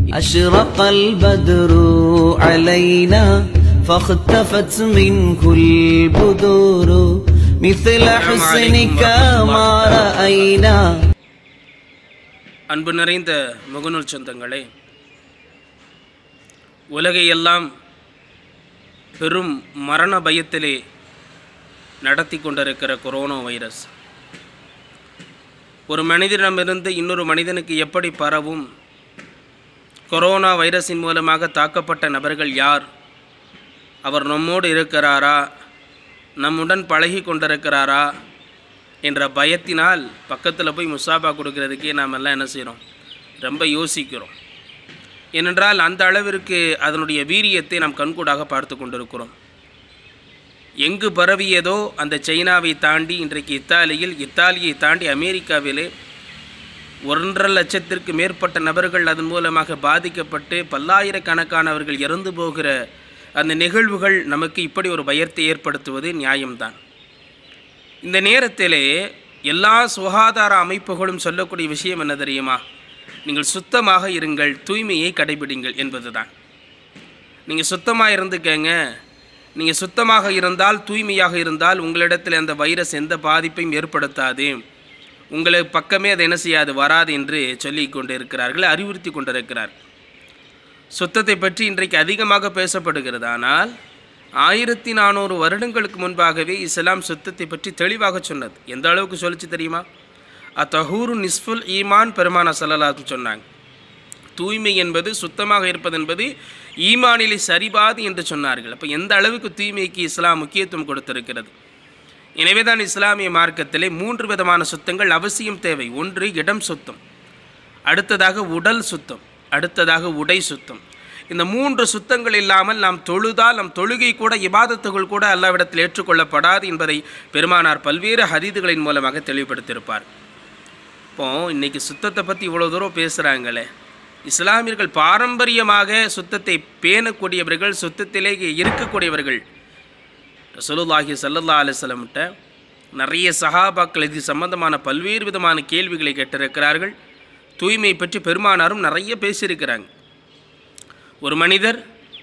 أشرق البدر علينا فاختفت منه البدور مثل حسنك ما رأينا அன்பு நிறைந்த முகநூல் சொந்தங்களே உலகையெல்லாம் பெரும் மரண பயத்திலே நடத்தி கொண்டிருக்கிற கொரோனா வைரஸ் ஒரு மனிதனிடமிருந்து இன்னொரு மனிதனுக்கு எப்படி பரவும் கொரோனா வைரஸின் மூலமாக தாக்கப்பட்ட நபர்கள் யார் அவர் நம்மோடு இருக்கிறாரா நம்முடன் பழகி கொண்டிருக்கிறாரா என்ற பயத்தினால் பக்கத்தில் போய் முசாபா கொடுக்கறதுக்கே நாம் எல்லாம் என்ன செய்கிறோம் ரொம்ப யோசிக்கிறோம் ஏனென்றால் அந்த அளவிற்கு அதனுடைய வீரியத்தை நாம் கண்கூடாக பார்த்து கொண்டிருக்கிறோம் எங்கு பரவியதோ அந்த சைனாவை தாண்டி இன்றைக்கு இத்தாலியில் இத்தாலியை தாண்டி அமெரிக்காவிலே ஒன்றரை லட்சத்திற்கு மேற்பட்ட நபர்கள் அதன் மூலமாக பாதிக்கப்பட்டு பல்லாயிரக்கணக்கானவர்கள் இறந்து போகிற அந்த நிகழ்வுகள் நமக்கு இப்படி ஒரு பயத்தை ஏற்படுத்துவது நியாயம்தான் இந்த நேரத்திலே எல்லா சுகாதார அமைப்புகளும் சொல்லக்கூடிய விஷயம் என்ன தெரியுமா நீங்கள் சுத்தமாக இருங்கள் தூய்மையை கடைபிடிங்கள் என்பதுதான் நீங்கள் சுத்தமாக இருந்துக்கங்க நீங்கள் சுத்தமாக இருந்தால் தூய்மையாக இருந்தால் உங்களிடத்தில் அந்த வைரஸ் எந்த பாதிப்பையும் ஏற்படுத்தாது உங்களை பக்கமே அதை என்ன செய்யாது வராது என்று சொல்லி கொண்டு இருக்கிறார்கள் அறிவுறுத்தி கொண்டிருக்கிறார் சுத்தத்தை பற்றி இன்றைக்கு அதிகமாக பேசப்படுகிறது ஆனால் ஆயிரத்தி நானூறு வருடங்களுக்கு முன்பாகவே இஸ்லாம் சுத்தத்தை பற்றி தெளிவாக சொன்னது எந்த அளவுக்கு சொல்லிச்சு தெரியுமா அத்தஹூரு நிஸ்ஃபுல் ஈமான் பெருமான சல்லலாத்து சொன்னாங்க தூய்மை என்பது சுத்தமாக இருப்பது என்பது ஈமானிலே சரிபாது என்று சொன்னார்கள் அப்போ எந்த அளவுக்கு தூய்மைக்கு இஸ்லாம் முக்கியத்துவம் கொடுத்திருக்கிறது எனவே தான் இஸ்லாமிய மார்க்கத்திலே மூன்று விதமான சுத்தங்கள் அவசியம் தேவை ஒன்று இடம் சுத்தம் அடுத்ததாக உடல் சுத்தம் அடுத்ததாக உடை சுத்தம் இந்த மூன்று சுத்தங்கள் இல்லாமல் நாம் தொழுதால் நம் தொழுகை கூட இபாதத்துகள் கூட அல்லாவிடத்தில் ஏற்றுக்கொள்ளப்படாது என்பதை பெருமானார் பல்வேறு ஹதீதுகளின் மூலமாக தெளிவுபடுத்தியிருப்பார் இப்போ இன்னைக்கு சுத்தத்தை பற்றி இவ்வளோ தூரம் பேசுகிறாங்களே இஸ்லாமியர்கள் பாரம்பரியமாக சுத்தத்தை பேணக்கூடியவர்கள் சுத்தத்திலே இருக்கக்கூடியவர்கள் ரசூலுல்லாஹி சல்லல்லா அலிஸ்லம்கிட்ட நிறைய சஹாபாக்கள் இது சம்பந்தமான பல்வேறு விதமான கேள்விகளை கேட்டிருக்கிறார்கள் தூய்மை பற்றி பெருமானாரும் நிறைய பேசியிருக்கிறாங்க ஒரு மனிதர்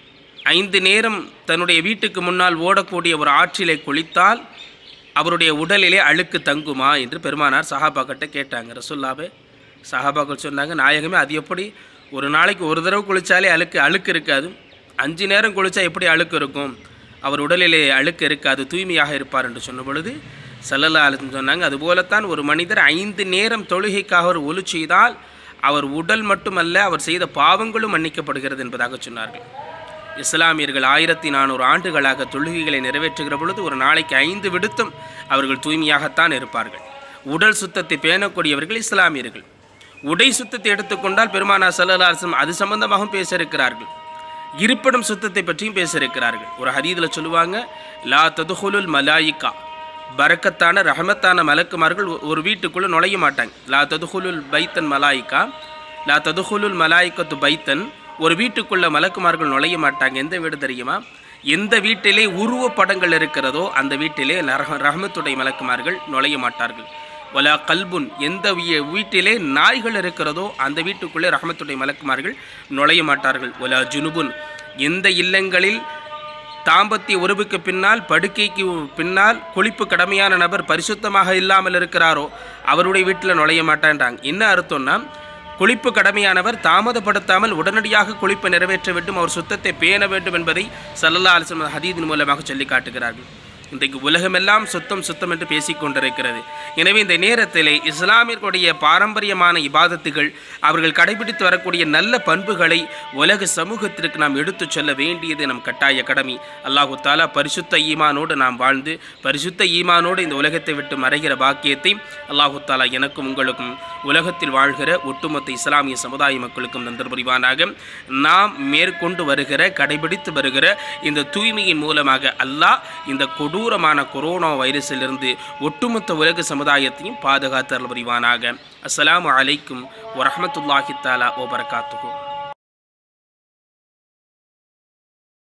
ஐந்து நேரம் தன்னுடைய வீட்டுக்கு முன்னால் ஓடக்கூடிய ஒரு ஆற்றிலே குளித்தால் அவருடைய உடலிலே அழுக்கு தங்குமா என்று பெருமானார் சஹாபாக்கிட்ட கேட்டாங்க ரசுல்லாவே சஹாபாக்கள் சொன்னாங்க நாயகமே அது எப்படி ஒரு நாளைக்கு ஒரு தடவை குளித்தாலே அழுக்கு அழுக்கு இருக்காது அஞ்சு நேரம் குளித்தா எப்படி அழுக்கு இருக்கும் அவர் உடலிலே அழுக்கு இருக்காது தூய்மையாக இருப்பார் என்று சொன்ன பொழுது சல்லல்லா அலிஸ்லம் சொன்னாங்க அதுபோலத்தான் ஒரு மனிதர் ஐந்து நேரம் தொழுகைக்காக அவர் ஒலு செய்தால் அவர் உடல் மட்டுமல்ல அவர் செய்த பாவங்களும் மன்னிக்கப்படுகிறது என்பதாக சொன்னார்கள் இஸ்லாமியர்கள் ஆயிரத்தி நானூறு ஆண்டுகளாக தொழுகைகளை நிறைவேற்றுகிற பொழுது ஒரு நாளைக்கு ஐந்து விடுத்தும் அவர்கள் தூய்மையாகத்தான் இருப்பார்கள் உடல் சுத்தத்தை பேணக்கூடியவர்கள் இஸ்லாமியர்கள் உடை சுத்தத்தை எடுத்துக்கொண்டால் பெருமானா சல்லல்லா அலிஸ்லம் அது சம்பந்தமாகவும் பேச இருக்கிறார்கள் இருப்பிடம் சுத்தத்தை பற்றியும் பேச இருக்கிறார்கள் ஒரு ஹதீதில் சொல்லுவாங்க லா ததுகுலுல் மலாயிகா பரக்கத்தான ரஹமத்தான மலக்குமார்கள் ஒரு வீட்டுக்குள்ளே நுழைய மாட்டாங்க லா ததுகுலுல் பைத்தன் மலாயிகா லா ததுகுலுல் மலாய்க்கத்து பைத்தன் ஒரு வீட்டுக்குள்ள மலக்குமார்கள் நுழைய மாட்டாங்க எந்த வீடு தெரியுமா எந்த வீட்டிலே உருவப்படங்கள் இருக்கிறதோ அந்த வீட்டிலே நரக ரஹமத்துடைய மலக்குமார்கள் நுழைய மாட்டார்கள் வலா கல்புன் எந்த வீ- வீட்டிலே நாய்கள் இருக்கிறதோ அந்த வீட்டுக்குள்ளே ரஹமத்துடைய மலக்குமார்கள் நுழைய மாட்டார்கள் வலா ஜுனுபுன் எந்த இல்லங்களில் தாம்பத்திய உறவுக்கு பின்னால் படுக்கைக்கு பின்னால் குளிப்பு கடமையான நபர் பரிசுத்தமாக இல்லாமல் இருக்கிறாரோ அவருடைய வீட்டில் நுழைய மாட்டான்றாங்க என்ன அர்த்தம்னா குளிப்பு கடமையானவர் தாமதப்படுத்தாமல் உடனடியாக குளிப்பை நிறைவேற்ற வேண்டும் அவர் சுத்தத்தை பேண வேண்டும் என்பதை சல்லல்லா அலிஸ்லம் ஹதீதின் மூலமாக சொல்லி காட்டுகிறார்கள் இன்றைக்கு உலகமெல்லாம் சுத்தம் சுத்தம் என்று பேசிக் கொண்டிருக்கிறது எனவே இந்த நேரத்திலே இஸ்லாமியர்களுடைய பாரம்பரியமான இபாதத்துகள் அவர்கள் கடைபிடித்து வரக்கூடிய நல்ல பண்புகளை உலக சமூகத்திற்கு நாம் எடுத்துச் சொல்ல வேண்டியது நம் கட்டாய கடமை அல்லாஹு தாலா பரிசுத்த ஈமானோடு நாம் வாழ்ந்து பரிசுத்த ஈமானோடு இந்த உலகத்தை விட்டு மறைகிற பாக்கியத்தை அல்லாஹு தாலா எனக்கும் உங்களுக்கும் உலகத்தில் வாழ்கிற ஒட்டுமொத்த இஸ்லாமிய சமுதாய மக்களுக்கும் நன்றி புரிவானாக நாம் மேற்கொண்டு வருகிற கடைபிடித்து வருகிற இந்த தூய்மையின் மூலமாக அல்லாஹ் இந்த கொடூரமான கொரோனா வைரஸிலிருந்து ஒட்டுமொத்த உலக சமுதாயத்தையும் பாதுகாத்து அருள் புரிவானாக அஸ்ஸலாமு அலைக்கும் வரஹ்மத்துல்லாஹி தாலா ஓ பரகாத்துஹு